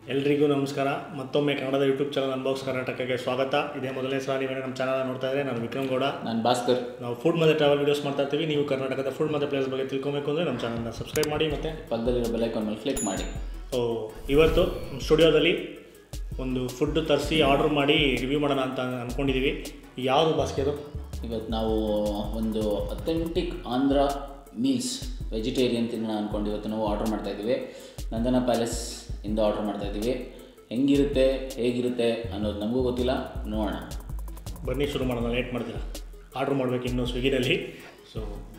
ಎಲ್ರಿಗೂ ನಮಸ್ಕಾರ ಮತ್ತೊಮ್ಮೆ ಕನ್ನಡದ ಯೂಟ್ಯೂಬ್ ಚಾನಲ್ ಅನ್ಬಾಕ್ಸ್ ಕರ್ನಾಟಕಕ್ಕೆ ಸ್ವಾಗತ ಇದೇ ಮೊದಲನೇ ಸಲ ನೀವೇನು ನಮ್ಮ ಚಾನಲ್ ನೋಡ್ತಾ ಇದ್ರೆ ನಾನು ವಿಕ್ರಮ್ ಗೌಡ ನಾನು ಭಾಸ್ಕರ್ ನಾವು ಫುಡ್ ಮತ್ತು ಟ್ರಾವೆಲ್ ವೀಡಿಯೋಸ್ ಮಾಡ್ತಾ ಇರ್ತೀವಿ ನೀವು ಕರ್ನಾಟಕದ ಫುಡ್ ಮತ್ತು ಪ್ಲೇಸ್ ಬಗ್ಗೆ ತಿಳ್ಕೊಬೇಕು ಅಂದರೆ ನಮ್ಮ ಚಾನಲ್ನ ಸಬ್ಸ್ಕ್ರೈಬ್ ಮಾಡಿ ಮತ್ತು ಪಕ್ಕದಲ್ಲಿರೋ ಬೆಲೈಕಾನ್ ಮೇಲೆ ಕ್ಲಿಕ್ ಮಾಡಿ ಸೊ ಇವತ್ತು ಸ್ಟುಡಿಯೋದಲ್ಲಿ ಒಂದು ಫುಡ್ ತರಿಸಿ ಆರ್ಡರ್ ಮಾಡಿ ರಿವ್ಯೂ ಮಾಡೋಣ ಅಂತ ಅಂದ್ಕೊಂಡಿದ್ದೀವಿ ಯಾವುದು ಬಾಸ್ಕೆ ಅದು ಇವತ್ತು ನಾವು ಒಂದು ಅಥೆಂಟಿಕ್ ಆಂಧ್ರ ಮೀಲ್ಸ್ ವೆಜಿಟೇರಿಯನ್ ತಿನ್ನೋಣ ಅಂದ್ಕೊಂಡು ಇವತ್ತು ನಾವು ಆರ್ಡರ್ ಮಾಡ್ತಾ ಇದ್ದೀವಿ ನಂದನ ಪ್ಯಾಲೇಸ್ ಇಂದ ಆರ್ಡರ್ ಮಾಡ್ತಾ ಇದ್ದೀವಿ ಹೆಂಗಿರುತ್ತೆ ಹೇಗಿರುತ್ತೆ ಅನ್ನೋದು ನಮಗೂ ಗೊತ್ತಿಲ್ಲ ನೋಡೋಣ ಬನ್ನಿ ಶುರು ಮಾಡೋಣ ಲೇಟ್ ಮಾಡ್ತೀರಾ ಆರ್ಡ್ರ್ ಮಾಡಬೇಕು ಇನ್ನೂ ಸ್ವಿಗ್ಗಿನಲ್ಲಿ ಸೊ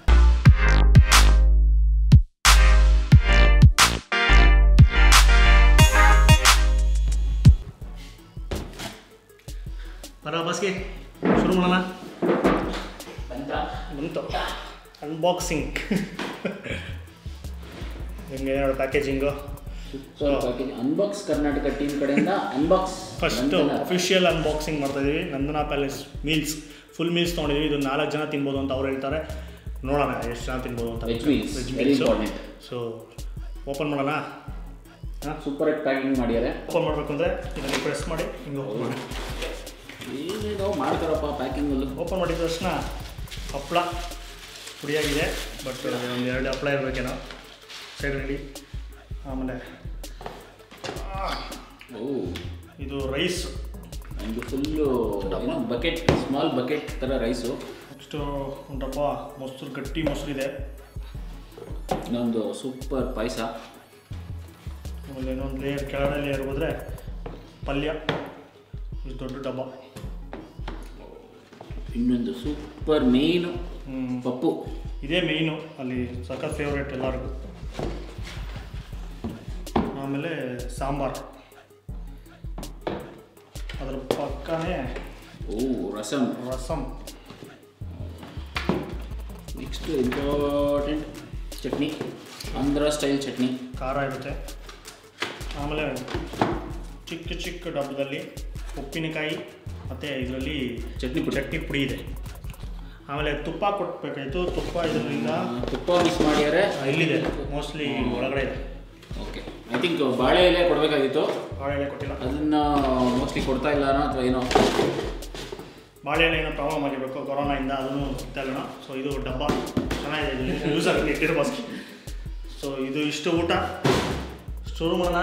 ಬರ ಬಾಸ್ಗೆ ಶುರು ಮಾಡೋಣ ಬಂತು ಅನ್ಬಾಕ್ಸಿಂಗ್ ಹೆಂಗೆ ನೋಡಿ ಪ್ಯಾಕೇಜಿಂಗು ಅನ್ಬಾಕ್ಸ್ ಕರ್ನಾಟಕ ಟೀಮ್ ಕಡೆಯಿಂದ ಅನ್ಬಾಕ್ಸ್ ಫಸ್ಟು ಅಫಿಷಿಯಲ್ ಅನ್ಬಾಕ್ಸಿಂಗ್ ಮಾಡ್ತಾ ಇದೀವಿ Nandana palace meals full meals ತೊಗೊಂಡಿದ್ದೀವಿ ಇದು ನಾಲ್ಕು ಜನ ತಿನ್ಬೋದು ಅಂತ ಅವ್ರು ಹೇಳ್ತಾರೆ ನೋಡೋಣ ಎಷ್ಟು ಜನ ತಿನ್ಬೋದು ಅಂತ veg meals veg very meals important so open ಮಾಡೋಣ ಹಾಂ ಸೂಪರ್ ಆಗಿ ಪ್ಯಾಕಿಂಗ್ ಮಾಡಿದ್ದಾರೆ ಓಪನ್ ಮಾಡಬೇಕು ಅಂದರೆ ಇದನ್ನು ಪ್ರೆಸ್ ಮಾಡಿ ಹಿಂಗೆ ಓಪನ್ ಮಾಡಿ ಏನೇನೋ ಮಾಡ್ತಾರಪ್ಪ ಪ್ಯಾಕಿಂಗಲ್ಲೂ ಓಪನ್ ಮಾಡಿದ ತಕ್ಷಣ ಹಪ್ಪಳ ಪುಡಿಯಾಗಿದೆ ಬಟ್ ಒಂದು ಎರಡು ಹಪ್ಪಳ ಇರಬೇಕೇನೋ ಸೈಡ್ ರೆಡಿ ಆಮೇಲೆ ಓ ಇದು ರೈಸ್ ಒಂದು ಫುಲ್ಲು ಬಕೆಟ್ ಸ್ಮಾಲ್ ಬಕೆಟ್ ಥರ ರೈಸು ನೆಕ್ಸ್ಟು ಒಂದು ಡಬ್ಬ ಮೊಸರು ಗಟ್ಟಿ ಮೊಸರಿದೆ ಇನ್ನೊಂದು ಸೂಪರ್ ಪಾಯಸ ಆಮೇಲೆ ಇನ್ನೊಂದು ಲೇಯರ್ ಕೆಳಗಡೆ ಲೇಯರ್ ಹೋದರೆ ಪಲ್ಯ ಇದು ದೊಡ್ಡ ಡಬ್ಬ ಇನ್ನೊಂದು ಸೂಪರ್ ಮೇಯ್ನು ಹ್ಮ್. ಪಪ್ಪು ಇದೇ ಮೇಯ್ನು ಅಲ್ಲಿ ಸಖತ್ ಫೇವ್ರೇಟ್ ಎಲ್ಲರಿಗೂ ಆಮೇಲೆ ಸಾಂಬಾರು ಅದ್ರ ಪಕ್ಕನೇ ಓ rasam rasam next important chutney Andhra style chutney ಖಾರ ಇರುತ್ತೆ ಆಮೇಲೆ ಚಿಕ್ಕ ಚಿಕ್ಕ ಡಬ್ಬದಲ್ಲಿ ಉಪ್ಪಿನಕಾಯಿ ಮತ್ತು ಇದರಲ್ಲಿ ಚಟ್ನಿ ಪುಡಿ ಚಟ್ನಿ ಪುಡಿ ಇದೆ ಆಮೇಲೆ ತುಪ್ಪ ಕೊಟ್ಬೇಕಾಯ್ತು ತುಪ್ಪ ಇದರಿಂದ ತುಪ್ಪ ಮಿಸ್ ಮಾಡ್ಯಾರೆ ಇಲ್ಲಿದೆ ಮೋಸ್ಟ್ಲಿ ಒಳಗಡೆ ಇದೆ ಓಕೆ ಐ ಥಿಂಕ್ ಬಾಳೆ ಎಲೆ ಕೊಡಬೇಕಾಗಿತ್ತು ಬಾಳೆಲೆ ಕೊಟ್ಟಿಲ್ಲ ಅದನ್ನು ಮೋಸ್ಟ್ಲಿ ಕೊಡ್ತಾ ಇಲ್ಲ ಅಥವಾ ಏನೋ ಬಾಳೆಲೆ ಏನೋ ಪ್ರಾಬ್ಲಮ್ ಆಗಿರಬೇಕು ಕೊರೋನಾಯಿಂದ ಅದನ್ನು ಸಿಗ್ತಾ ಇಲ್ಲ ಸೊ ಇದು ಡಬ್ಬ ಚೆನ್ನಾಗಿದೆ ಇದು ಯೂಸ್ ಆಗುತ್ತೆ ಇಟ್ಟಿರೋ ಬಾಸ್ಕಿ ಸೊ ಇದು ಇಷ್ಟು ಊಟ ಶುರು ಮಾಡೋಣ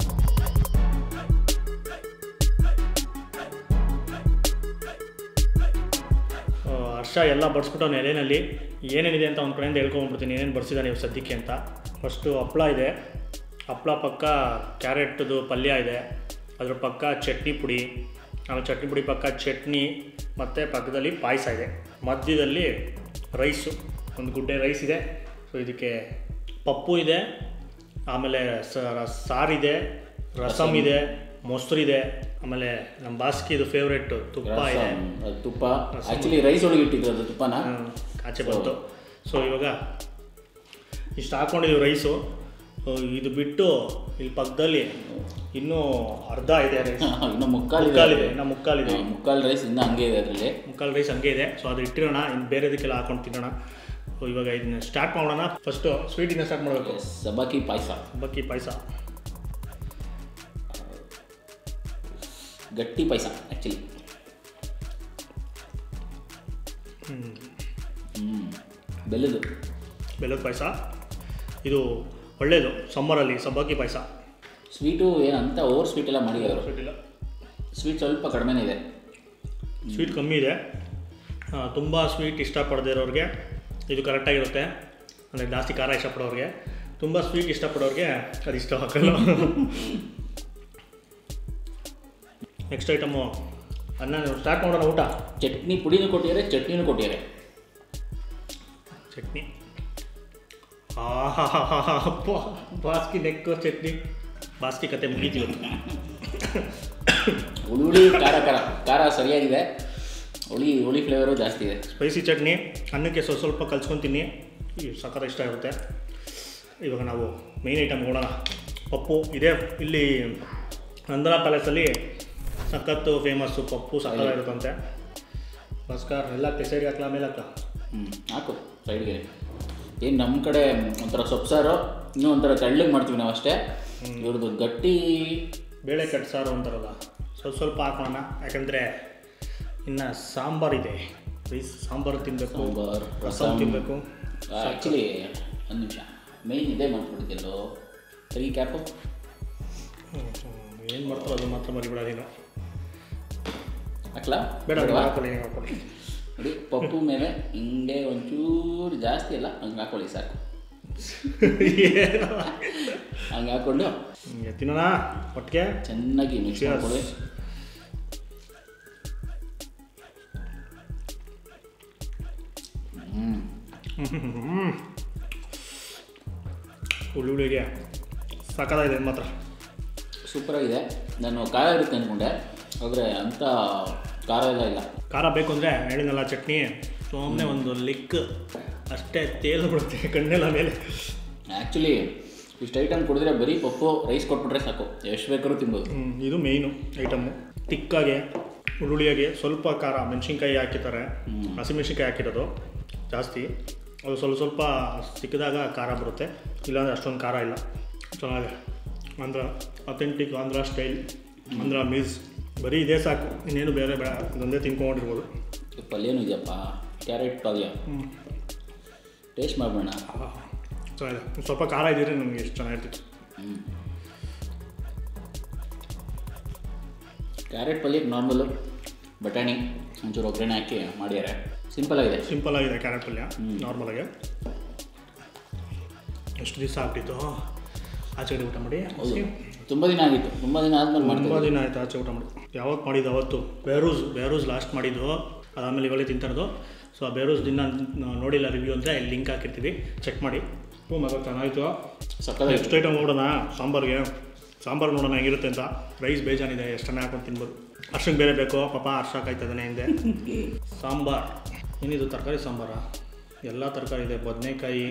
ಆ, ಹರ್ಷ ಎಲ್ಲ ಬಡಿಸ್ಬಿಟ್ಟು ಎಲೆನಲ್ಲಿ ಏನೇನಿದೆ ಅಂತ ಅವ್ನ ಕಡೆಯಿಂದ ಹೇಳ್ಕೊಂಡ್ಬಿಡ್ತೀನಿ ಏನೇನು ಬಡಿಸಿದ್ದಾನೆ ನೀವು ಸದ್ಯಕ್ಕೆ ಅಂತ ಫಸ್ಟು ಹಪ್ಳ ಇದೆ ಹಪ್ಳ ಪಕ್ಕ ಕ್ಯಾರೆಟ್ದು ಪಲ್ಯ ಇದೆ ಅದ್ರ ಪಕ್ಕ ಚಟ್ನಿ ಪುಡಿ ಆಮೇಲೆ ಚಟ್ನಿ ಪುಡಿ ಪಕ್ಕ ಚಟ್ನಿ ಮತ್ತು ಪಕ್ಕದಲ್ಲಿ ಪಾಯಸ ಇದೆ ಮಧ್ಯದಲ್ಲಿ ರೈಸು ಒಂದು ಗುಡ್ಡೆ ರೈಸ್ ಇದೆ ಸೊ ಇದಕ್ಕೆ ಪಪ್ಪು ಇದೆ ಆಮೇಲೆ ಸ- ಸಾರಿದೆ ರಸಮ್ ಇದೆ ಮೊಸರಿದೆ ಆಮೇಲೆ ನಮ್ಮ ಬಾಸ್ಕಿದು ಫೇವ್ರೆಟ್ಟು ತುಪ್ಪ ಇದೆ ರಸಮ್, ಅದು ತುಪ್ಪ ಆ್ಯಕ್ಚುಲಿ ರೈಸ್ ಒಳಗೆ ಇಟ್ಟಿದ್ರು ಅದು ತುಪ್ಪನ ಹ್ಮ್, ಆಚೆ ಬಂತು ಸೊ ಇವಾಗ ಇಷ್ಟು ಹಾಕ್ಕೊಂಡಿದ್ದೀವಿ ರೈಸು ಸೊ ಇದು ಬಿಟ್ಟು ಇಲ್ಲಿ ಪಕ್ಕದಲ್ಲಿ ಇನ್ನೂ ಅರ್ಧ ಇದೆ ರೈಸ್ ಇನ್ನು ಮುಕ್ಕಾಲಿದೆ ಮುಕ್ಕಾಲಿದೆ ಇನ್ನು ಮುಕ್ಕಾಲಿದೆ ಹಾ, ಮುಕ್ಕಾಲು ರೈಸ್ ಇನ್ನೂ ಹಂಗೆ ಇದೆ ಅದರಲ್ಲಿ ಮುಕ್ಕಾಲು ರೈಸ್ ಹಂಗೆ ಇದೆ ಸೊ ಅದು ಇಟ್ಟಿರೋಣ ಇನ್ನು ಬೇರೆದಕ್ಕೆಲ್ಲ ಹಾಕೊಂಡು ತಿನ್ನೋಣ ಸೊ ಇವಾಗ ಇದನ್ನ ಸ್ಟಾರ್ಟ್ ಮಾಡೋಣ ಫಸ್ಟು ಸ್ವೀಟಿಂದ ಸ್ಟಾರ್ಟ್ ಮಾಡಬೇಕು ಸಬಾಕಿ ಪಾಯಸ ಬಕ್ಕಿ ಪಾಯಸ ಗಟ್ಟಿ ಪಾಯಸ ಆ್ಯಕ್ಚುಲಿ ಹ್ಞೂ ಬೆಲ್ಲದು ಬೆಲ್ಲದ ಪಾಯಸ ಇದು ಒಳ್ಳೆಯದು ಸಮ್ಮರಲ್ಲಿ ಸಬ್ಬಕ್ಕಿ ಪಾಯಸ ಸ್ವೀಟು ಏನಂತ ಓವರ್ ಸ್ವೀಟ್ ಎಲ್ಲ ಮಾಡಿದ್ದಾರೆ ಸ್ವೀಟ್ ಇಲ್ಲ ಸ್ವೀಟ್ ಸ್ವಲ್ಪ ಕಡಿಮೆನೇ ಇದೆ ಸ್ವೀಟ್ ಕಮ್ಮಿ ಇದೆ ತುಂಬ ಸ್ವೀಟ್ ಇಷ್ಟಪಡದೇ ಇರೋರಿಗೆ ಇದು ಕರೆಕ್ಟಾಗಿರುತ್ತೆ ಅಂದರೆ ಜಾಸ್ತಿ ಖಾರ ಇಷ್ಟಪಡೋರಿಗೆ ತುಂಬ ಸ್ವೀಟ್ ಇಷ್ಟಪಡೋರಿಗೆ ಅದು ಇಷ್ಟ ಹಾಕಲ್ಲ ನೆಕ್ಸ್ಟ್ ಐಟಮು ಅನ್ನ ಸ್ಟಾರ್ಟ್ ಮಾಡೋಣ ಊಟ ಚಟ್ನಿ ಪುಡಿನೂ ಕೊಟ್ಟಿದ್ದಾರೆ ಚಟ್ನಿನೂ ಕೊಟ್ಟಿದ್ದಾರೆ ಚಟ್ನಿ ಅಪ್ಪ ಬಾಸ್ಕಿ ನೆಕ್ಕು ಚಟ್ನಿ ಬಾಸ್ಕಿ ಕತೆ ಮುಗೀತಿಲ್ಲ ಹುಳಿ ಖಾರ ಖಾರ ಖಾರ ಸರಿಯಾಗಿದೆ ಹುಳಿ ಹುಳಿ ಫ್ಲೇವರು ಜಾಸ್ತಿ ಇದೆ ಸ್ಪೈಸಿ ಚಟ್ನಿ ಅನ್ನಕ್ಕೆ ಸ್ವಲ್ಪ ಸ್ವಲ್ಪ ಕಲ್ಸ್ಕೊತೀನಿ ಈ ಸಖತ್ ಇಷ್ಟ ಇರುತ್ತೆ ಇವಾಗ ನಾವು ಮೇಯ್ನ್ ಐಟಮ್ ನೋಡೋಣ ಪಪ್ಪು ಇದೆ ಇಲ್ಲಿ ನಂದನಾ ಪ್ಯಾಲೇಸಲ್ಲಿ ಸಖತ್ತು ಫೇಮಸ್ಸು ಪಪ್ಪು ಸಖತ್ತಾಗಿರುತ್ತಂತೆ ನಮಸ್ಕಾರ ಎಲ್ಲ ಸೈಡ್ಗೆ ಹಾಕ್ಲಾ ಮೇಲೆ ಹಾಕ್ಲಾ ಹ್ಞೂ ಹಾಕು ಸೈಡ್ಗೆ ಏನು ನಮ್ಮ ಕಡೆ ಒಂಥರ ಸೊಪ್ಪು ಸಾರು ಇನ್ನೂ ಒಂಥರ ತೆಳ್ಳಗೆ ಮಾಡ್ತೀವಿ ನಾವು ಅಷ್ಟೇ ಇವ್ರದ್ದು ಗಟ್ಟಿ ಬೇಳೆ ಕಟ್ ಸಾರು ಅಂತಾರಲ್ಲ ಸ್ವಲ್ಪ ಸ್ವಲ್ಪ ಹಾಕೋಣ ಯಾಕಂದರೆ ಇನ್ನು ಸಾಂಬಾರಿದೆ ರೈಸ್ ಸಾಂಬಾರು ತಿನ್ನಬೇಕು ಸಾಂಬಾರ್ ರಸಂ ರಸಮ್ ತಿನ್ನಬೇಕು ಆ್ಯಕ್ಚುಲಿ ಒಂದು ನಿಮಿಷ ಮೇಯ್ನ್ ಇದೇ ಮಾಡ್ಬಿಟ್ಟಿದ್ದೆಲ್ಲೋ ತೆಗಿ ಕ್ಯಾಪು ಏನು ಮಾಡ್ತಾರೋ ಅದು ಮಾತ್ರ ಮರಿಬೇಡ ನೀನು ಹಾಕ್ಲಾ ಬೇಡ ಬೇಡವಾ? ಹಾಕೊಳ್ಳಿ ನೀವು ಹಾಕೊಳ್ಳಿ ನೋಡಿ ಪಪ್ಪು ಮೇಲೆ ಹಿಂಗೆ ಒಂಚೂರು ಜಾಸ್ತಿ ಅಲ್ಲ ಹಂಗೆ ಹಾಕೊಳ್ಳಿ ಸಾಕು ಹಂಗೆ ಹಾಕ್ಕೊಂಡು ಹಿಂಗೆ ತಿನ್ನೋಣ ಒಟ್ಟಿಗೆ ಚೆನ್ನಾಗಿ ಮಿಕ್ಸ್ Cheers. ಮಾಡ್ಕೊಳ್ಳಿ ಹ್ಞೂ ಉಳ್ಳುಳ್ಳಿಗೆ ಸಕ್ಕತ್ತಾಗಿದೆ ಇದು ಮಾತ್ರ ಸೂಪರಾಗಿದೆ ನಾನು ಖಾರ ಇರುತ್ತೆ ಅಂದ್ಕೊಂಡೆ ಆದರೆ ಅಂಥ ಖಾರ ಎಲ್ಲ ಇಲ್ಲ ಖಾರ ಬೇಕು ಅಂದರೆ ಹೇಳಿದ್ನಲ್ಲ ಚಟ್ನಿ ಸುಮ್ಮನೆ ಒಂದು ಲಿಕ್ ಅಷ್ಟೇ ತೇಲ್ ಬಿಡುತ್ತೆ ಕಣ್ಣೆಲ್ಲ ಮೇಲೆ ಆ್ಯಕ್ಚುಲಿ ಇಷ್ಟು ಐಟಮ್ ಕುಡಿದ್ರೆ ಬರೀ ಪಪ್ಪು ರೈಸ್ ಕೊಟ್ಬಿಟ್ರೆ ಸಾಕು ಎಷ್ಟು ಬೇಕಾದ್ರೂ ತಿನ್ಬೋದು ಹ್ಮ್, ಇದು ಮೇಯ್ನು ಐಟಮ್ಮು ತಿಕ್ಕಾಗೆ ಉರುಳಿಯಾಗೆ ಸ್ವಲ್ಪ ಖಾರ ಮೆಣಸಿನ್ಕಾಯಿ ಹಾಕಿದ್ದಾರೆ ಹಸಿಮೆಣಸಿನ್ಕಾಯಿ ಹಾಕಿರೋದು ಜಾಸ್ತಿ ಅದು ಸ್ವಲ್ಪ ಸ್ವಲ್ಪ ಸಿಕ್ಕಿದಾಗ ಖಾರ ಬರುತ್ತೆ ಇಲ್ಲಾಂದರೆ ಅಷ್ಟೊಂದು ಖಾರ ಇಲ್ಲ ಚೆನ್ನಾಗಿದೆ Andhra authentic Andhra style Andhra meals ಬರೀ ಇದೇ ಸಾಕು ಇನ್ನೇನು ಬೇರೆ ಬೇಡ ಇದೊಂದೇ ತಿನ್ಕೊಂಡಿರ್ಬೋದು ಪಲ್ಯನೂ ಇದೆಯಪ್ಪ ಕ್ಯಾರೆಟ್ ಪಲ್ಯ ಟೇಸ್ಟ್ ಮಾಡೋಣ ಚೆನ್ನಾಗಿದೆ ಒಂದ್ ಸ್ವಲ್ಪ ಖಾರ ಇದ್ದಿದ್ರೆ ನನಗೆ ಎಷ್ಟು ಚೆನ್ನಾಗಿರ್ತಿತ್ತು ಹ್ಞೂ ಕ್ಯಾರೆಟ್ ಪಲ್ಯಕ್ಕೆ ನಾರ್ಮಲು ಬಟಾಣಿ ಒಂಚೂರು ಒಗ್ಗರಣೆ ಹಾಕಿ ಮಾಡ್ಯಾರೆ ಸಿಂಪಲ್ ಆಗಿದೆ ಸಿಂಪಲ್ ಆಗಿದೆ ಕ್ಯಾರೆಟ್ ಪಲ್ಯ ನಾರ್ಮಲಾಗಿ ಎಷ್ಟು ದಿವಸ ಆಗ್ಬಿಟ್ಟಿತ್ತು ಆಚೆ ಕಡೆ ಊಟ ಮಾಡಿ ಹೌದು ತುಂಬ ದಿನ ಆಗಿತ್ತು ತುಂಬ ದಿನ ಆದ್ಮೇಲೆ ಮಾಡ್ತಾ ತುಂಬ ದಿನ ಆಯ್ತು ಆಚೆ ಊಟ ಮಾಡಿ ಯಾವತ್ತು ಮಾಡಿದ್ದು ಅವತ್ತು ಬೇರೂಸ್ ಬೇರೂಸ್ ಲಾಸ್ಟ್ ಮಾಡಿದ್ದು ಅದಾದಮೇಲೆ ಇವಾಗಲೇ ತಿಂತಾರದು ಸೊ ಆ ಬೇರೂಸ್ ದಿನ ನ- ನೋಡಿಲ್ಲ ರಿವ್ಯೂ ಅಂದರೆ ಇಲ್ಲಿ ಲಿಂಕ್ ಹಾಕಿರ್ತೀವಿ ಚೆಕ್ ಮಾಡಿ ಹ್ಞೂ ಮಗ ಚೆನ್ನಾಗಿತ್ತು ಸಕ್ಕತ್ತಾಗಿ ನೆಕ್ಸ್ಟ್ ಐಟಮ್ ನೋಡೋಣ ಸಾಂಬಾರ್ಗೆ ಸಾಂಬಾರು ನೋಡೋಣ ಹೆಂಗಿರುತ್ತೆ ಅಂತ ರೈಸ್ ಬೇಜಾನಿದೆ ಎಷ್ಟನ್ನ ಹಾಕೊಂಡು ತಿನ್ಬೋದು ಅರ್ಶಕ್ಕೆ ಬೇರೆ ಬೇಕು ಪಾಪ ಅರ್ಶ ಕಾಯ್ತದಾನೆ ಹಿಂದೆ ಸಾಂಬಾರ್ ಏನಿದು ತರಕಾರಿ ಸಾಂಬಾರಾ ಎಲ್ಲ ತರಕಾರಿ ಇದೆ ಬದನೆಕಾಯಿ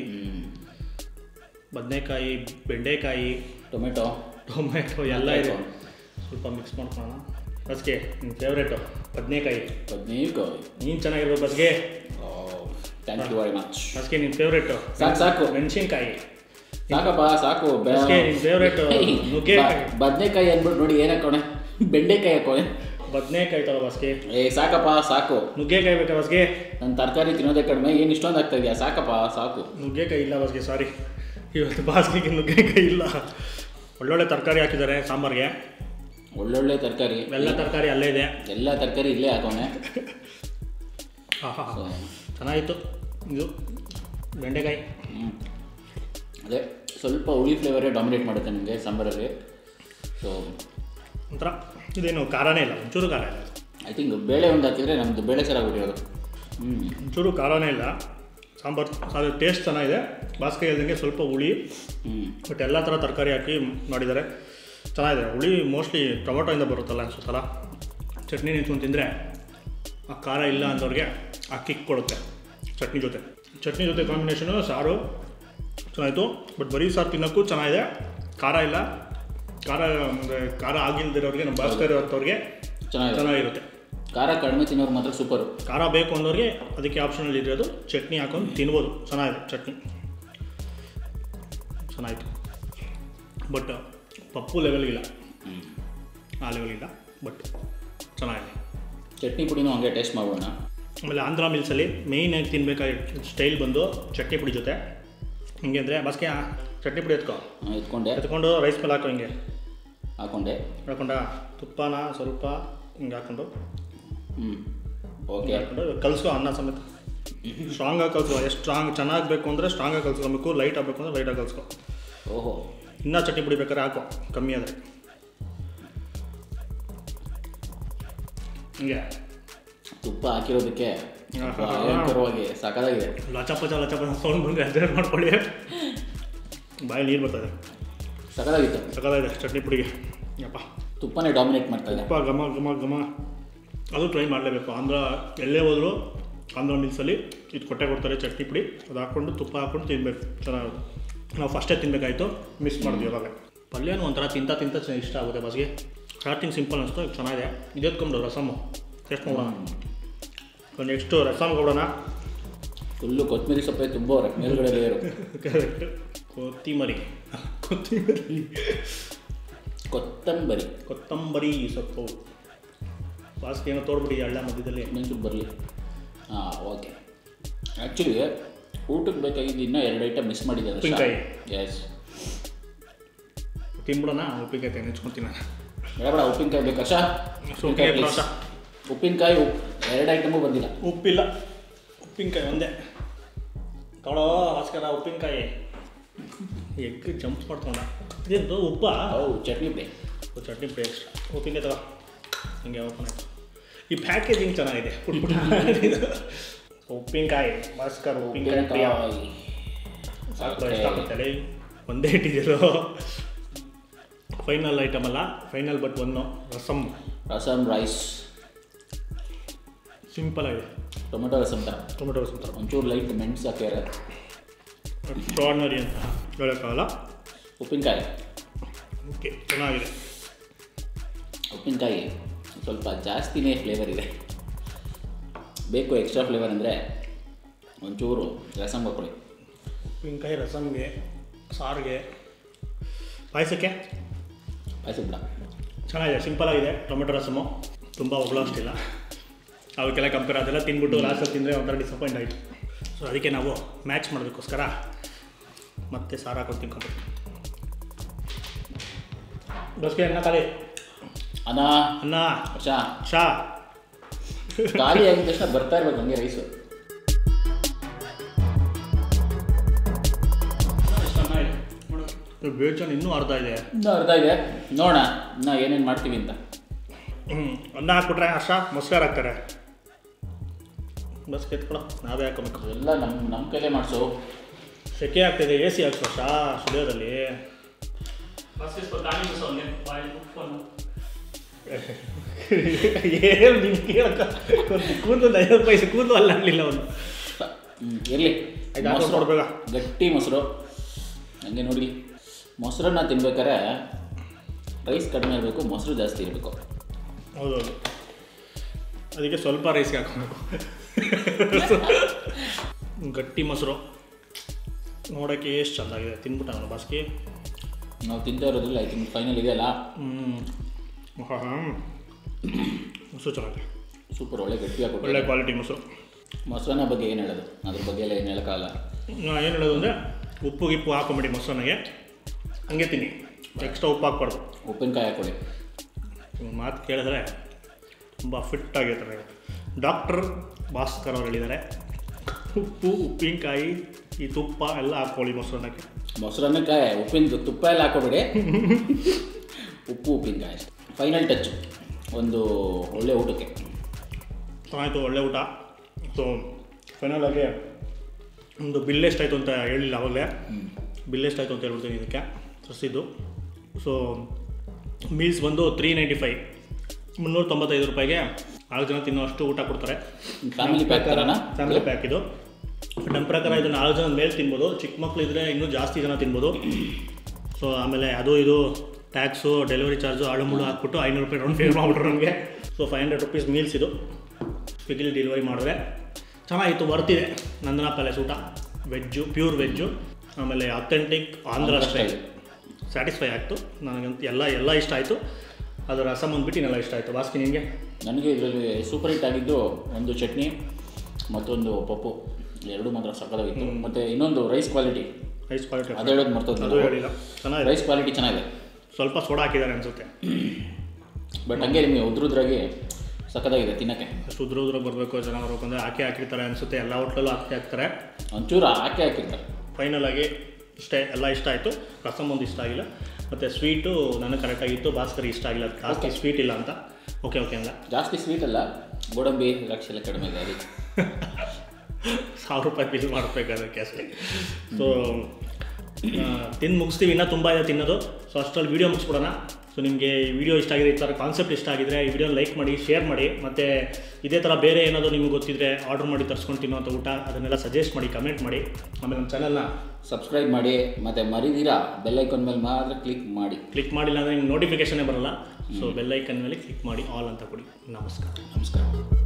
ಬದನೆಕಾಯಿ ಬೆಂಡೆಕಾಯಿ ಟೊಮೆಟೊ ಟೊಮೆಟೊ ಎಲ್ಲ ಇದೆ ಸ್ವಲ್ಪ ಮಿಕ್ಸ್ ಮಾಡ್ಕೊಳ್ಳೋಣ ಬಸ್ಗೆ ನಿನ್ನ ಫೇವ್ರೇಟು ಬದನೆಕಾಯಿ ಬದ್ನೇಕಾಯಿ ನೀನು ಚೆನ್ನಾಗಿರ್ಬೇಕು ಬಸ್ಗೆ ಥ್ಯಾಂಕ್ ಯು ವೆರಿ ಮಚ್ ಬಸ್ಗೆ ನಿನ್ನ ಫೇವ್ರೇಟು ಸಾಕು ಸಾಕು ಮೆಣಸಿನ್ಕಾಯಿ ಸಾಕಪ್ಪ ಸಾಕು ಬಸ್ಗೆ ನಿನ್ನ ಫೇವ್ರೇಟು ನುಗ್ಗೆಕಾಯಿ ಬದನೆಕಾಯಿ ಅಂದ್ಬಿಟ್ಟು ನೋಡಿ ಏನು ಹಾಕೋಣ ಬೆಂಡೆಕಾಯಿ ಹಾಕೋಣ ಬದನೆಕಾಯಿ ತಗೋ ಬಸ್ಗೆ ಏ ಸಾಕಪ್ಪ ಸಾಕು ನುಗ್ಗೆಕಾಯಿ ಬೇಕಾ ಬಸ್ಗೆ ನನ್ನ ತರಕಾರಿ ತಿನ್ನೋದೇ ಕಡಿಮೆ ಏನು ಇಷ್ಟೊಂದು ಆಗ್ತಾ ಇದೆಯಾ ಸಾಕಪ್ಪ ಸಾಕು ನುಗ್ಗೆಕಾಯಿ ಇಲ್ಲ ಬಸ್ಗೆ ಸಾರಿ ಇವತ್ತು ಬಾಸ್ಗೆಗೆ ನುಗ್ಗೆಕಾಯಿ ಇಲ್ಲ ಒಳ್ಳೊಳ್ಳೆ ತರಕಾರಿ ಹಾಕಿದ್ದಾರೆ ಸಾಂಬಾರ್ಗೆ ಒಳ್ಳೊಳ್ಳೆ ತರಕಾರಿ ಎಲ್ಲ ತರಕಾರಿ ಅಲ್ಲೇ ಇದೆ ಎಲ್ಲ ತರಕಾರಿ ಇಲ್ಲೇ ಹಾಕೋಣೆ ಹಾಂ ಹಾಂ ಸೊ ಚೆನ್ನಾಗಿತ್ತು ಇದು ಬೆಂಡೆಕಾಯಿ ಹ್ಮ್. ಅದೇ ಸ್ವಲ್ಪ ಹುಳಿ ಫ್ಲೇವರೇ ಡಾಮಿನೇಟ್ ಮಾಡುತ್ತೆ ನಿಮಗೆ ಸಾಂಬಾರಲ್ಲಿ ಸೊ ಒಂಥರ ಇದೇನು ಖಾರನೇ ಇಲ್ಲ ಒಂಚೂರು ಖಾರ ಇಲ್ಲ ಐ ಥಿಂಕ್ ಬೇಳೆ ಒಂದು ಹಾಕಿದರೆ ನಮ್ಮದು ಬೇಳೆ ಚೆನ್ನಾಗಿಬಿಟ್ಟಿರೋದು ಹ್ಞೂ ಒಂಚೂರು ಖಾರನೇ ಇಲ್ಲ ಸಾಂಬಾರು ಅದು ಟೇಸ್ಟ್ ಚೆನ್ನಾಗಿದೆ ಬಾಸ್ಕೆ ಹೇಳ್ದಂಗೆ ಸ್ವಲ್ಪ ಹುಳಿ ಹ್ಞೂ ಬಟ್ ಎಲ್ಲ ಥರ ತರಕಾರಿ ಹಾಕಿ ಮಾಡಿದ್ದಾರೆ ಚೆನ್ನಾಗಿದೆ ಹುಳಿ ಮೋಸ್ಟ್ಲಿ ಟೊಮೊಟೊಯಿಂದ ಬರುತ್ತಲ್ಲ ಅನ್ಸುತ್ತಲ್ಲ ಚಟ್ನಿ ನಿಂತ್ಕೊಂಡು ತಿಂದರೆ ಆ ಖಾರ ಇಲ್ಲ ಅಂದವ್ರಿಗೆ ಆ ಕಿಕ್ ಕೊಡುತ್ತೆ ಚಟ್ನಿ ಜೊತೆ ಚಟ್ನಿ ಜೊತೆ ಕಾಂಬಿನೇಷನು ಸಾರು ಚೆನ್ನಾಯಿತು ಬಟ್ ಬರೀ ಸಾರು ತಿನ್ನೋಕ್ಕೂ ಚೆನ್ನಾಗಿದೆ ಖಾರ ಇಲ್ಲ ಖಾರ ಅಂದರೆ ಖಾರ ಆಗಿಲ್ದಿರೋರಿಗೆ ನಮ್ಮ ಭಾಸ್ಕರ್ ಅವ್ರಿಗೆ ಚೆನ್ನಾಗಿದೆ ಚೆನ್ನಾಗಿರುತ್ತೆ ಖಾರ ಕಡಿಮೆ ತಿನ್ನೋರು ಮಾತ್ರ ಸೂಪರು ಖಾರ ಬೇಕು ಅನ್ನೋರಿಗೆ ಅದಕ್ಕೆ ಆಪ್ಷನಲ್ಲಿ ಇರೋದು ಚಟ್ನಿ ಹಾಕೊಂಡು ತಿನ್ಬೋದು ಚೆನ್ನಾಗಿದೆ ಚಟ್ನಿ ಚೆನ್ನಾಯಿತು ಬಟ್ ಪಪ್ಪು ಲೆವೆಲ್ಗಿಲ್ಲ ಹ್ಞೂ ಆ ಲೆವೆಲ್ಗಿಲ್ಲ ಬಟ್ ಚೆನ್ನಾಗಿದೆ ಚಟ್ನಿ ಪುಡಿನೂ ಹಂಗೆ ಟೇಸ್ಟ್ ಮಾಡೋಣ ಆಮೇಲೆ ಆಂಧ್ರ ಮಿಲ್ಸಲ್ಲಿ ಮೇಯ್ನಾಗಿ ತಿನ್ಬೇಕಾಗಿ ಸ್ಟೈಲ್ ಬಂದು ಚಟ್ನಿ ಪುಡಿ ಜೊತೆ ಹಿಂಗೆ ಅಂದರೆ ಬಸ್ಗೆ ಚಟ್ನಿ ಪುಡಿ ಎತ್ಕೊ ಎತ್ಕೊಂಡೆ ಎತ್ಕೊಂಡು ರೈಸ್ ಮೇಲೆ ಹಾಕೋ ಹಿಂಗೆ ಹಾಕೊಂಡೆ ಹಾಕೊಂಡ ತುಪ್ಪನ ಸ್ವಲ್ಪ ಹಿಂಗೆ ಹಾಕೊಂಡು ಹ್ಞೂ ಓಕೆ ಹಿಂಗೆ ಹಾಕೊಂಡು ಕಲಿಸ್ಕೊ ಅನ್ನ ಸಮೇತ ಸ್ಟ್ರಾಂಗಾಗಿ ಕಲಿಸ್ಕೊ ಎಷ್ಟು ಸ್ಟ್ರಾಂಗ್ ಚೆನ್ನಾಗಿ ಬೇಕು ಅಂದರೆ ಸ್ಟ್ರಾಂಗಾಗಿ ಕಲ್ಸ್ಕೊಬೇಕು ಲೈಟ್ ಆಗಬೇಕು ಅಂದರೆ ಲೈಟಾಗಿ ಕಲಿಸ್ಕೊ ಓಹೋ ಇನ್ನೂ ಚಟ್ನಿ ಪುಡಿ ಬೇಕಾದ್ರೆ ಹಾಕೋ ಕಮ್ಮಿ ಆದರೆ ಹಿಂಗೆ ತುಪ್ಪ ಹಾಕಿರೋದಕ್ಕೆ ಆಹಾ. ಭಯಂಕರವಾಗಿ ಸಖತ್ತಾಗಿದೆ ಲಚಪಚ ಲಚಪಚ ಸೌಂಡ್ ಬಂದರೆ ಅಡ್ಜಸ್ಟ್ ಮಾಡ್ಕೊಳ್ಳಿ ಬಾಯಿ ನೀರು ಬರ್ತದೆ ಸಖತ್ತಾಗಿತ್ತು ಸಕ್ಕತ್ತಾಗಿದೆ ಚಟ್ನಿ ಪುಡಿಗೆ ಯಪ್ಪ ತುಪ್ಪನೇ ಡಾಮಿನೇಟ್ ಮಾಡ್ತಾ ಇದೆ ತುಪ್ಪ ಘಮ ಘಮ ಘಮ ಅದು ಟ್ರೈ ಮಾಡಲೇಬೇಕು ಆಂಧ್ರ ಎಲ್ಲೇ ಹೋದ್ರು ಆಂಧ್ರ ಮಿಲ್ಸಲ್ಲಿ ಇದು ಕೊಟ್ಟೆ ಕೊಡ್ತಾರೆ ಚಟ್ನಿ ಪುಡಿ ಅದು ಹಾಕ್ಕೊಂಡು ತುಪ್ಪ ಹಾಕ್ಕೊಂಡು ತಿನ್ನಬೇಕು ಚೆನ್ನಾಗುತ್ತೆ ನಾವು ಫಸ್ಟೇ ತಿನ್ನಬೇಕಾಯ್ತು ಮಿಸ್ ಮಾಡಿದ್ವಿ ಇವಾಗ ಪಲ್ಯನೂ ಒಂಥರ ತಿಂತ ತಿಂತ ಚೆನ್ನ- ಇಷ್ಟ ಆಗುತ್ತೆ ಬಸ್ಗೆ ಸ್ಟಾರ್ಟಿಂಗ್ ಸಿಂಪಲ್ ಅನಿಸ್ತು ಈಗ ಚೆನ್ನಾಗಿದೆ ಇದೆತ್ಕೊಂಡು ರಸಮ್ಮು ಟೇಸ್ಟ್ ನೋಡೋಣ ನೆಕ್ಸ್ಟು ರಸಮ್ ಕೊಡೋಣ ಫುಲ್ಲು ಕೊತ್ತಂಬರಿ ಸೊಪ್ಪೆ ತುಂಬ ಅವ್ರೆ ಮೇಲ್ಗಡೆ ಲೇಯರು ಕೊತ್ತಿಮರಿ ಕೊತ್ತಿಮರಿ ಕೊತ್ತಂಬರಿ ಕೊತ್ತಂಬರಿ ಸೊಪ್ಪು ಬಾಸ್ಗೆ ಏನೋ ತೋಡ್ಬಿಡಿ ಹಳ್ಳ ಮಧ್ಯದಲ್ಲಿ ಮೆಣಸು ಬರಲಿ ಹಾಂ ಓಕೆ ಆ್ಯಕ್ಚುಲಿ ಊಟಕ್ಕೆ ಬೇಕಾಗಿದ್ದು ಇನ್ನೂ ಎರಡು ಐಟಮ್ ಮಿಸ್ ಮಾಡಿದ್ದಾರೆ ಉಪ್ಪಿನಕಾಯಿ. ಎಸ್ ತಿನ್ಬಿಡೋಣ ಉಪ್ಪಿನಕಾಯಿ ತೆಗೆದು ನೆಚ್ಕೊತೀನಿ ನಾನು ಬೇಡ ಬೇಡ ಉಪ್ಪಿನಕಾಯಿ ಬೇಕಾ ಶಾ ಉಪ್ಪಿನಕಾಯಿ please. ಪ್ರಾಸ. ಉಪ್ಪಿನಕಾಯಿ ಉಪ್ಪು ಎರಡು ಐಟಮು ಬಂದಿಲ್ಲ ಉಪ್ಪಿಲ್ಲ ಉಪ್ಪಿನಕಾಯಿ ಒಂದೇ ತಗೊಳ್ಳೋ ಭಾಸ್ಕರ ಉಪ್ಪಿನಕಾಯಿ ಎಗ್ ಜಂಪ್ಸ್ ಮಾಡ್ಕೊಂಡ ಇದೇನು ಉಪ್ಪ ಹೌದು ಚಟ್ನಿ ಪೇ ಚಟ್ನಿ ಪೇ ಎಕ್ಸ್ಟ್ರಾ ಉಪ್ಪಿನಕಾಯಿ ತಗೋ ಹಿಂಗೆ ಓಪನ್ ಆಯ್ತು ಈ ಪ್ಯಾಕೇಜಿಂಗ್ ಚೆನ್ನಾಗಿದೆ ಪುಟ್ ಪುಟ್ ಉಪ್ಪಿನಕಾಯಿ ಭಾಸ್ಕರ್ ಉಪ್ಪಿನಕಾಯಿ ಪ್ರಿಯ ಉಪ್ಪಿನಕಾಯಿ ಸಾಕು ಇಷ್ಟಪಡ್ತಾರೆ ಒಂದೇ ಇಟ್ಟಿದ್ದೀರೋ ಫೈನಲ್ ಐಟಮ್ ಅಲ್ಲ final but one rasam rasam rice simple ಆಗಿದೆ ಟೊಮೆಟೊ ರಸಮ್ ಥರ ಟೊಮೆಟೊ ರಸಮ್ ಥರ ಒಂಚೂರು ಲೈಟ್ ಮೆಣಸು ಹಾಕ್ಯಾರ ಎಕ್ಸ್ಟ್ರಾರ್ನರಿ ಅಂತ ಹೇಳೋಕ್ಕಾಗಲ್ಲ ಉಪ್ಪಿನಕಾಯಿ ಓಕೆ ಚೆನ್ನಾಗಿದೆ ಉಪ್ಪಿನಕಾಯಿ ಸ್ವಲ್ಪ ಜಾಸ್ತಿನೇ ಫ್ಲೇವರ್ ಇದೆ ಬೇಕು ಎಕ್ಸ್ಟ್ರಾ ಫ್ಲೇವರ್ ಅಂದರೆ ಒಂಚೂರು ರಸಮ್ ಹಾಕೊಳ್ಳಿ ಉಪ್ಪಿನಕಾಯಿ ರಸಮ್ಗೆ ಸಾರಿಗೆ ಪಾಯಸಕ್ಕೆ ಪಾಯಸ ಬಿಡ ಚೆನ್ನಾಗಿದೆ ಸಿಂಪಲ್ ಆಗಿದೆ ಟೊಮೆಟೊ ರಸಮು ತುಂಬ ಹೊಗಳೋ ಅಷ್ಟಿಲ್ಲ ಅವಕ್ಕೆಲ್ಲ ಕಂಪೇರ್ ಅದೆಲ್ಲ ತಿಂದ್ಬಿಟ್ಟು ಲಾಸ್ಟಲ್ಲಿ ತಿಂದರೆ ಒಂಥರ ಡಿಸಪಾಯಿಂಟ್ ಆಯಿತು ಸೊ ಅದಕ್ಕೆ ನಾವು ಮ್ಯಾಚ್ ಮಾಡೋದಕ್ಕೋಸ್ಕರ ಮತ್ತೆ ಸಾರು ಹಾಕೊಂಡು ತಿನ್ಕೊಂಬಿಟ್ಟು ಬಸ್ಗೆ ಅನ್ನ ಖಾಲಿ ಅನ್ನ ಅನ್ನ ವರ್ಷ ಶಾ ಖಾಲಿ ಆಗಿದ ತಕ್ಷಣ ಬರ್ತಾ ಇರ್ಬೇಕು ಹಂಗೆ ರೈಸು ಬೇಜಾನ್ ಇನ್ನೂ ಅರ್ಧ ಇದೆ ಇನ್ನೂ ಅರ್ಧ ಇದೆ ನೋಡೋಣ ಇನ್ನು ಏನೇನು ಮಾಡ್ತೀವಿ ಅಂತ ಹ್ಞೂ ಅನ್ನ ಹಾಕ್ಬಿಟ್ರೆ ಹರ್ಷ ಮೊಸರು ಹಾಕ್ತಾರೆ ಬಸ್ ಕೆತ್ಕೊಳ ನಾವೇ ಹಾಕೋಬೇಕು ಎಲ್ಲ ನಮ್ಮ ನಮ್ಮ ಕೈಲೇ ಮಾಡಿಸು ಸೆಕೆ ಆಗ್ತಿದೆ ಎ ಸಿ ಹಾಕ್ಸೋ ಶಾ ಸ್ಟುಡಿಯೋದಲ್ಲಿ ಏನು ನಿಮ್ಗೆ ಕೇಳಕ್ಕ ಒಂದು ಕೂದಲು ಒಂದು ಐವತ್ತು ಪೈಸೆ ಕೂದಲು ಅಲ್ಲ ಆಗಲಿಲ್ಲ ಅವನು ಇರಲಿ ಆಯ್ತು, ಹಾಕೊಂಡು ಕೊಡ್ಬೇಕ? ಗಟ್ಟಿ ಮೊಸರು ಹಂಗೆ ನೋಡಿ ಮೊಸರನ್ನ ತಿನ್ಬೇಕಾರೆ ರೈಸ್ ಕಡಿಮೆ ಇರಬೇಕು ಮೊಸರು ಜಾಸ್ತಿ ಇರಬೇಕು ಹೌದೌದು ಅದಕ್ಕೆ ಸ್ವಲ್ಪ ರೈಸ್ಗೆ ಹಾಕೋಬೇಕು ಗಟ್ಟಿ ಮೊಸರು ನೋಡೋಕ್ಕೆ ಎಷ್ಟು ಚೆಂದಾಗಿದೆ ತಿನ್ಬಿಟ್ಟ ಅವನು ಬಾಸ್ಕಿ ನಾವು ತಿಂತಾ ಇರೋದ್ರಲ್ಲಿ ಐ ಥಿಂಕ್ ಫೈನಲ್ ಇದೆಯಲ್ಲ ಹ್ಞೂ ಹಾಂ ಮೊಸರು ಚೆನ್ನಾಗಿದೆ ಸೂಪರ್ ಒಳ್ಳೆ ಗಟ್ಟಿಯಾಗಿ ಒಳ್ಳೆ ಕೊಟ್ಟರೆ ಕ್ವಾಲಿಟಿ ಮೊಸರು ಮೊಸರನ್ನ ಬಗ್ಗೆ ಏನು ಹೇಳೋದು ಅದ್ರ ಬಗ್ಗೆ ಎಲ್ಲ ಏನು ಹೇಳೋಕ್ಕಾಗಲ್ಲ ನಾ ಏನು ಹೇಳೋದು ಅಂದರೆ ಉಪ್ಪು ಗಿಪ್ಪು ಹಾಕೊಂಬಿಡಿ ಮೊಸರನ್ನಾಗೆ ಹಂಗೆ ತಿನ್ನಿ ಎಕ್ಸ್ಟ್ರಾ ಉಪ್ಪು ಹಾಕ್ಬಾರ್ದು ಉಪ್ಪಿನಕಾಯಿ ಹಾಕೊಳ್ಳಿ ಇವ್ನ ಮಾತು ಕೇಳಿದ್ರೆ ತುಂಬ ಫಿಟ್ ಆಗಿರ್ತಾರೆ ಡಾಕ್ಟರ್ ಭಾಸ್ಕರ್ ಅವ್ರು ಹೇಳಿದ್ದಾರೆ ಉಪ್ಪು ಉಪ್ಪಿನಕಾಯಿ ಈ ತುಪ್ಪ ಎಲ್ಲ ಹಾಕ್ಕೊಳ್ಳಿ ಮೊಸರನ್ನಕ್ಕೆ ಮೊಸರನ್ನಕಾಯಿ ಉಪ್ಪಿನ ತುಪ್ಪ ಎಲ್ಲ ಹಾಕೋಬೇಡಿ ಉಪ್ಪು ಉಪ್ಪಿನಕಾಯಿ ಫೈನಲ್ ಟಚ್ ಒಂದು ಒಳ್ಳೆ ಊಟಕ್ಕೆ ಚೆನ್ನಾಯಿತು ಒಳ್ಳೆ ಊಟ ಸೊ ಫೈನಲ್ ಆಗಿ ಒಂದು ಬಿಲ್ ಎಷ್ಟಾಯಿತು ಅಂತ ಹೇಳಿಲ್ಲ ಅವಾಗಲೇ ಬಿಲ್ ಎಷ್ಟಾಯಿತು ಅಂತ ಹೇಳ್ಬಿಡ್ತೀನಿ ಇದಕ್ಕೆ ತರಿಸಿದ್ದು ಸೊ ಮೀಲ್ಸ್ ಬಂದು ತ್ರೀ ನೈಂಟಿ ಫೈವ್ ಮುನ್ನೂರ ತೊಂಬತ್ತೈದು ರೂಪಾಯಿಗೆ ನಾಲ್ಕು ಜನ ತಿನ್ನೋ ಅಷ್ಟು ಊಟ ಕೊಡ್ತಾರೆ ಫ್ಯಾಮಿಲಿ ಪ್ಯಾಕ್ ಥರನಾ ಫ್ಯಾಮಿಲಿ ಪ್ಯಾಕ್ ಇದು ನಮ್ಮ ಪ್ರಕಾರ ಇದು ನಾಲ್ಕು ಜನ ಮೇಲೆ ತಿನ್ಬೋದು ಚಿಕ್ಕ ಮಕ್ಳು ಇದ್ದರೆ ಇನ್ನೂ ಜಾಸ್ತಿ ಜನ ತಿನ್ಬೋದು ಸೊ ಆಮೇಲೆ ಅದು ಇದು ಟ್ಯಾಕ್ಸು ಡೆಲಿವರಿ ಚಾರ್ಜು ಆಳು ಮುಳು ಹಾಕ್ಬಿಟ್ಟು ಐನೂರು ರೂಪಾಯಿ ರೌಂಡ್ ಫೇರ್ ಮಾಡಿಬಿಟ್ರು ನಮಗೆ so five hundred rupees meals ಇದು ಸ್ವಿಗ್ಗಿಲಿ ಡೆಲಿವರಿ ಮಾಡಿದ್ರೆ ಚೆನ್ನಾಗಿತ್ತು ಬರ್ತಿದೆ ನಂದನಾ ಪ್ಯಾಲೇಸ್ ಊಟ ವೆಜ್ಜು ಪ್ಯೂರ್ ವೆಜ್ಜು ಆಮೇಲೆ authentic Andhra Andhra style style. Satisfy ಆಯಿತು ನನಗಂತೂ ಎಲ್ಲ ಎಲ್ಲ ಇಷ್ಟ ಆಯಿತು ಅದು ರಸಮ್ ಅಂದ್ಬಿಟ್ಟು ಇನ್ನೆಲ್ಲ ಇಷ್ಟ ಆಯಿತು ಬಾಸ್ಕಿ ನಿಮಗೆ ನನಗೆ ಇದರಲ್ಲಿ ಸೂಪರ್ ಹಿಟ್ ಆಗಿದ್ದು ಒಂದು ಚಟ್ನಿ ಮತ್ತೊಂದು ಪಪ್ಪು ಎರಡು ಮಾತ್ರ ಸಕ್ಕದಾಗಿತ್ತು ಮತ್ತು ಇನ್ನೊಂದು ರೈಸ್ ಕ್ವಾಲಿಟಿ ರೈಸ್ ಕ್ವಾಲಿಟಿ ಅದು ಹೇಳೋದು ಮರ್ತೋದು ಅದು ಹೇಳಿಲ್ಲ ಚೆನ್ನಾಗಿದೆ ರೈಸ್ ಕ್ವಾಲಿಟಿ ಚೆನ್ನಾಗಿದೆ ಸ್ವಲ್ಪ ಸೋಡಾ ಹಾಕಿದ್ದಾರೆ ಅನಿಸುತ್ತೆ ಬಟ್ ಹಂಗೆ ನಿಮಗೆ ಉದ್ರುದ್ರಾಗಿ ಸಕ್ಕದಾಗಿದೆ ತಿನ್ನೋಕ್ಕೆ ಅಷ್ಟು ಉದ್ರ ಉದ್ರ ಬರಬೇಕು ಜನ ಬರ್ಬೇಕು ಅಂದರೆ ಹಾಕಿ ಹಾಕಿರ್ತಾರೆ ಅನಿಸುತ್ತೆ ಎಲ್ಲ ಹೋಟ್ಲಲ್ಲೂ ಹಾಕಿ ಹಾಕ್ತಾರೆ ಒಂಚೂರು ಹಾಕಿ ಹಾಕಿರ್ತಾರೆ ಫೈನಲ್ ಆಗಿ ಇಷ್ಟೇ ಎಲ್ಲ ಇಷ್ಟ ಆಯಿತು ರಸಮ್ ಒಂದು ಇಷ್ಟ ಆಗಿಲ್ಲ ಮತ್ತು ಸ್ವೀಟು ನನಗೆ ಕರೆಕ್ಟಾಗಿತ್ತು ಭಾಸ್ಕರ್ ಇಷ್ಟ ಆಗಿಲ್ಲ ಜಾಸ್ತಿ ಸ್ವೀಟ್ ಇಲ್ಲ ಅಂತ ಓಕೆ ಓಕೆ ಅಲ್ಲ ಜಾಸ್ತಿ ಸ್ವೀಟ್ ಅಲ್ಲ ಗೋಡಂಬಿ ದ್ರಾಕ್ಷಿ ಎಲ್ಲ ಕಡಿಮೆ ಇದೆ ಅದಕ್ಕೆ ಸಾವಿರ ರೂಪಾಯಿ ಬಿಲ್ ಮಾಡಬೇಕು ಅದಕ್ಕೆ ಅಷ್ಟೇ ಸೊ ತಿಂದು ಮುಗಿಸ್ತೀವಿ ಇನ್ನೂ ತುಂಬ ಇದೆ ತಿನ್ನೋದು ಸೊ ಅಷ್ಟರಲ್ಲಿ ವೀಡಿಯೋ ಮುಗಿಸ್ಬಿಡೋಣ ಸೊ ನಿಮಗೆ ಈ ವಿಡಿಯೋ ಇಷ್ಟ ಆಗಿದೆ ಈ ಥರ ಕಾನ್ಸೆಪ್ಟ್ ಇಷ್ಟ ಆಗಿದ್ರೆ ಈ ವಿಡಿಯೋ ಲೈಕ್ ಮಾಡಿ ಶೇರ್ ಮಾಡಿ ಮತ್ತು ಇದೇ ಥರ ಬೇರೆ ಏನಾದರೂ ನಿಮಗೆ ಗೊತ್ತಿದ್ರೆ ಆರ್ಡರ್ ಮಾಡಿ ತರಿಸ್ಕೊಂಡು ತಿನ್ನೋಂಥ ಊಟ ಅದನ್ನೆಲ್ಲ ಸಜೆಸ್ಟ್ ಮಾಡಿ ಕಮೆಂಟ್ ಮಾಡಿ ಆಮೇಲೆ ನಮ್ಮ ಚಾನಲ್ನ ಸಬ್ಸ್ಕ್ರೈಬ್ ಮಾಡಿ ಮತ್ತು ಮರಿದಿರಾ ಬೆಲ್ಲೈಕಾನ್ ಮೇಲೆ ಮಾತ್ರ ಕ್ಲಿಕ್ ಮಾಡಿ ಕ್ಲಿಕ್ ಮಾಡಿಲ್ಲ ಅಂದರೆ ನಿಮ್ಗೆ ನೋಟಿಫಿಕೇಷನೇ ಬರಲ್ಲ ಸೊ ಬೆಲ್ಲೈಕನ್ ಮೇಲೆ ಕ್ಲಿಕ್ ಮಾಡಿ ಆಲ್ ಅಂತ ಕೊಡಿ ನಮಸ್ಕಾರ ನಮಸ್ಕಾರ